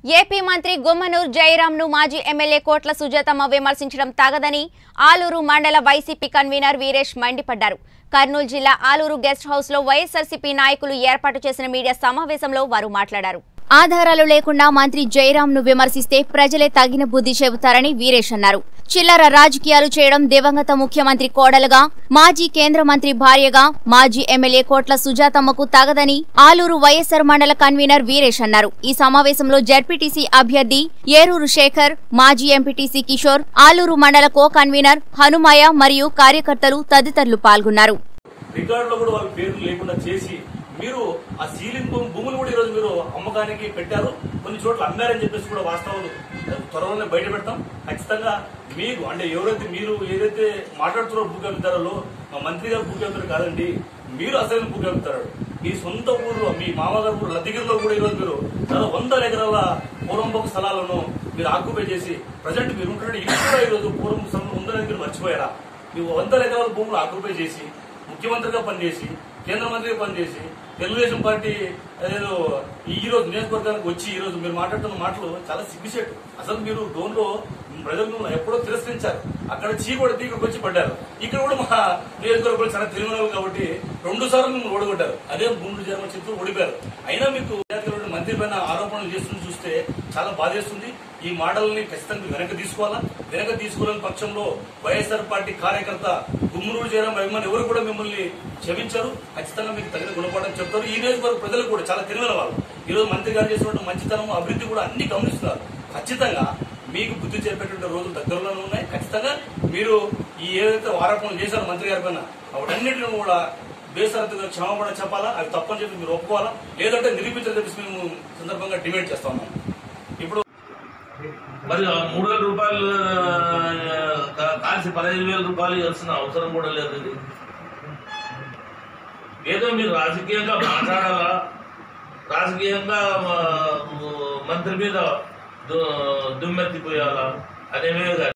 AP మంత్రి గుమ్మనూరు జయరాంను మాజీ MLA కోట్ల సుజాతమ్మ విమర్శించడం తగదని ఆలూరు మండల వైసీపీ కన్వీనర్ వీరేష్ మండిపడ్డారు కర్నూలు జిల్లా ఆలూరు గెస్ట్ హౌస్ లో వైఎస్ఆర్సీపీ నాయకులు ఏర్పాటు చేసిన మీడియా సమావేశంలో వారు మాట్లాడారు ఆధారాలు లేకుండా మంత్రి జయరాంను విమర్శిస్తే ప్రజలే తగిన బుద్ధి చెబుతారని వీరేష్ అన్నారు చిల్లర రాజకీయాలు చేయడం దివంగత ముఖ్యమంత్రి కోడలుగా మాజీ కేంద్ర మంత్రి భార్యగా మాజీ ఎమ్మెల్యే కోట్ల సుజాతమ్మకు తగదని ఆలూరు వైఎస్సార్ మండల కన్వీనర్ వీరేష్ అన్నారు ఈ సమావేశంలో జడ్పీటీసీ అభ్యర్థి ఏరూరు శేఖర్ మాజీ ఎంపీటీసీ కిషోర్ ఆలూరు మండల కో కన్వీనర్ హనుమయ్య మరియు కార్యకర్తలు తదితరులు పాల్గొన్నారు రికార్డులో కూడా వాళ్ళ పేర్లు లేకుండా చేసి మీరు ఆ సీలింగ్ భూమి భూములు కూడా ఈరోజు మీరు అమ్మకానికి పెట్టారు కొన్ని చోట్ల అమ్మారని చెప్పేసి కూడా వాస్తవాలు త్వరలోనే బయట పెడతాం ఖచ్చితంగా మీకు అంటే ఎవరైతే మీరు ఏదైతే మాట్లాడుతున్నారో భూ కవితారో మా మంత్రి గారు భూ కవితారు కాదండి మీరు అసలు భూ కవితారు మీ సొంత ఊర్లో మీ మామగారు ఊరు లద్దిగిరిలో కూడా ఈరోజు మీరు చాలా వందల ఎకరాల పూర్వంబొక్క స్థలాలను మీరు ఆక్యుపై చేసి ప్రజెంట్ మీరు ఉంటున్న ఇల్లు కూడా ఈరోజు పూర్వం స్థలం ఉందని మీరు మర్చిపోయారా ನೀವು వందల ఎకరాల భూములు ఆక్యుపై చేసి ముఖ్యమంత్రిగా పనిచేసి కేంద్ర మంత్రిగా పనిచేసి తెలుగుదేశం పార్టీ ఏదో ఈ రోజు నియోజకవర్గానికి వచ్చి ఈ రోజు మీరు మాట్లాడుతున్న మాటలు చాలా సిగ్గుచేటు అసలు మీరు డోన్లో ప్రజలు మిమ్మల్ని ఎప్పుడో తిరస్కరించారు అక్కడ చీకొడితే ఇక్కడికి వచ్చి పడ్డారు ఇక్కడ కూడా మా నియోజకవర్గంలో చాలా తెలివినవాళ్ళు కాబట్టి రెండు సార్లు మిమ్మల్ని ఓడగొట్టారు అదే గుండు జన్మ చిత్తూరు ఓడిపోయారు అయినా మీకు జాతీయ మంత్రి పైన ఆరోపణలు చేస్తుంది చూస్తే చాలా బాధేస్తుంది ఈ మోడల్ని ఖచ్చితంగా వెనక తీసుకోవాలా వెనక తీసుకోలేని పక్షంలో వైఎస్ఆర్ పార్టీ కార్యకర్త గుమ్మరూరు జయరాం అభిమాని ఎవరు కూడా మిమ్మల్ని క్షమించారు ఖచ్చితంగా మీకు తగిన గుణపాఠం చెప్తారు ఈ నియోజకవర్గ ప్రజలు కూడా చాలా తెలివైన వాళ్ళు ఈ రోజు మంత్రి గారు చేసినటువంటి మంచితనం అభివృద్ధి కూడా అన్ని గమనిస్తున్నారు ఖచ్చితంగా మీకు బుద్ధి చెప్పేటువంటి రోజులు దగ్గరలోనే ఉన్నాయి ఖచ్చితంగా మీరు ఈ ఏదైతే ఆరోపణలు చేశారో మంత్రి గారి పైన వాటన్నిటిని కూడా బేసరతుగా క్షమాపణ చెప్పాలా అవి తప్పని చెప్పి మీరు ఒప్పుకోవాలా లేదంటే నిరూపించాలని చెప్పేసి మేము సందర్భంగా డిమాండ్ చేస్తా ఉన్నాం ఇప్పుడు మరి ఆ మూడు వేల రూపాయలు ఆ, కాల్సి పదహైదు వేల రూపాయలు ఇవ్వాల్సిన అవసరం కూడా లేదు ఇది ఏదో మీరు రాజకీయంగా మాట్లాడాలా రాజకీయంగా ఆ, మంత్రి మీద దు- దుమ్మెత్తిపోయాలా అనేవే